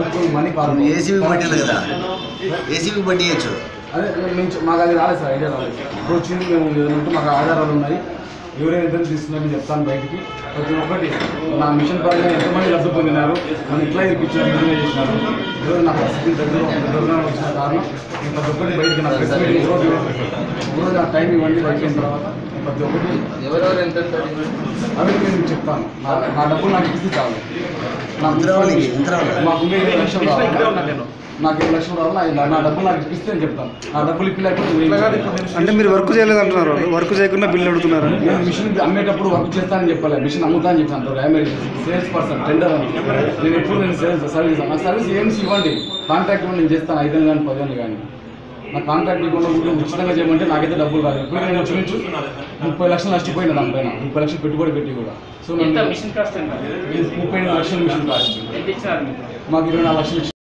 డబ్బులు మనీ కాదు ఏసీబీ పట్టింది కదా ఏసీబీ పట్టి ఇవ్వచ్చు అదే మేము చె- మాకు అది రాలేదు సార్ ఐడియా రాలేదు ఇప్పుడు వచ్చింది మేము ఏదంటే మాకు ఆధారాలు ఉన్నాయి ఎవరైనా ఇద్దరు తీసుకున్నారని చెప్తాను బయటికి ప్రతి ఒక్కటి నా మిషన్ పరంగా ఎంతమంది లబ్ధి పొందినారు నన్ను ఇట్లా ఇరిపించారు నిజమే చేసినారు ఈరోజు నా పరిస్థితి దగ్గర దగ్గర వచ్చిన కారణం నేను ప్రతి ఒక్కటి బయటికి నా ప్రెస్ మీటింగ్ రోజు రోజు నా టైం ఇవ్వండి అయిపోయిన తర్వాత నేను ప్రతి ఒక్కటి ఎవరెవరు ఎంత ఎంత అవి నేను చెప్తాను నా నా డబ్బులు నాకు ఇస్తే చాలు నా ఇంద్రావళికి, ఇంద్రావళి. మాకు ఉండే ఏడు లక్షలు కావాలి నాకు ఏడు లక్షలు కావాలి నా- నా డబ్బులు నాకు ఇప్పిస్తే నేను చెప్తాను నా డబ్బులు ఇప్పలేకపోతే నువ్వు ఏం చేయలేవు. అంటే మీరు వర్క్ చేయలేదు అంటున్నారు వాళ్ళు. వర్క్ చేయకుండా బిల్లు అడుగుతున్నారు నేను మిషన్ అమ్మేటప్పుడు వర్క్ చేస్తానని చెప్పలే మిషన్ అమ్ముతా అని చెప్పాను డ్యామేజ్ సేల్స్ పర్సన్ టెండర్ అని నేను ఎప్పుడు నేను సేల్స్ సర్వీస్ నా సర్వీస్ ఏమ్స్ ఇవ్వండి కాంట్రాక్ట్ ఇవ్వండి నేను చేస్తాను ఐదు కానీ పదిహేను కానీ నా కాంట్రాక్ట్ ఇవ్వకుండా ఊరికే ఉచితంగా చేయమంటే నాకైతే డబ్బులు రాదు ఇప్పుడు నేను చూపించు ముప్పై లక్షలు నష్టపోయినా దానిపైన ముప్పై లక్షలు పెట్టుబడి పెట్టి కూడా సో ఎంత నేను మిషన్ కాస్ట్ ఎంత ముప్పై ఎనిమిది లక్షలు మిషన్ కాస్ట్ ఎంత ఇచ్చినారు మీకు మాకు ఇరవై నాలుగు లక్షలు